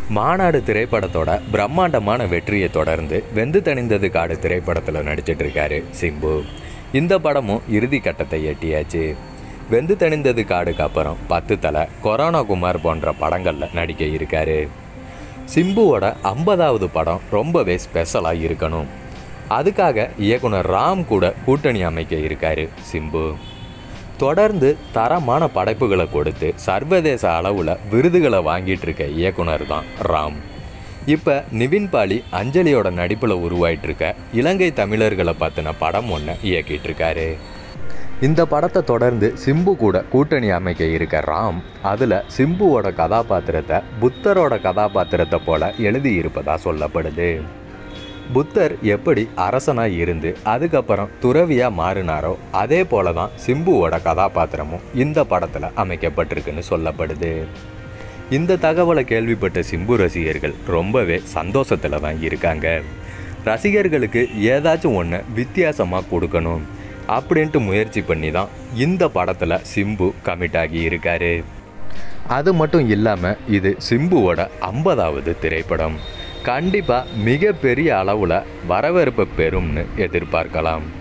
மாநாடு திரைப்படத்தோட பிரம்மாண்டமான வெற்றியை தொடர்ந்து வெந்து தணிந்தது காடு திரைப்படத்தில் நடிச்சிட்டு இருக்காரு சிம்பு இந்த படமும் இறுதி கட்டத்தை எட்டியாச்சு வெந்து தணிந்தது காடுக்கு அப்புறம் பத்து தலை கொரோனா குமார் போன்ற படங்களில் நடிக்க இருக்காரு சிம்புவோட ஐம்பதாவது படம் ரொம்பவே ஸ்பெஷலாக இருக்கணும் அதுக்காக இயக்குனர் ராம் கூட கூட்டணி அமைக்க இருக்காரு சிம்பு தொடர்ந்து தரமான படைப்புகளை கொடுத்து சர்வதேச அளவில் விருதுகளை வாங்கிட்டு இருக்க இயக்குனர் தான் ராம் இப்போ நிவின் பாலி அஞ்சலியோட நடிப்பில் உருவாயிட்டு இருக்க இலங்கை தமிழர்களை பற்றின படம் ஒன்று இயக்கிட்டு இருக்காரு இந்த படத்தை தொடர்ந்து சிம்பு கூட கூட்டணி அமைக்க இருக்க ராம் அதில் சிம்புவோட கதாபாத்திரத்தை புத்தரோட கதாபாத்திரத்தை போல எழுதி இருப்பதா சொல்லப்படுது புத்தர் எப்படி அரசனாக இருந்து அதுக்கப்புறம் துறவியாக மாறினாரோ அதே போல தான் சிம்புவோட கதாபாத்திரமும் இந்த படத்தில் அமைக்கப்பட்டிருக்குன்னு சொல்லப்படுது இந்த தகவலை கேள்விப்பட்ட சிம்பு ரசிகர்கள் ரொம்பவே சந்தோஷத்தில் தான் இருக்காங்க ரசிகர்களுக்கு ஏதாச்சும் ஒன்று வித்தியாசமாக கொடுக்கணும் அப்படின்ட்டு முயற்சி பண்ணி தான் இந்த படத்தில் சிம்பு கமிட் ஆகி இருக்காரு அது மட்டும் இல்லாமல் இது சிம்புவோட ஐம்பதாவது திரைப்படம் கண்டிப்பாக மிகப்பெரிய அளவில் வரவேற்பை பெறும்னு எதிர்பார்க்கலாம்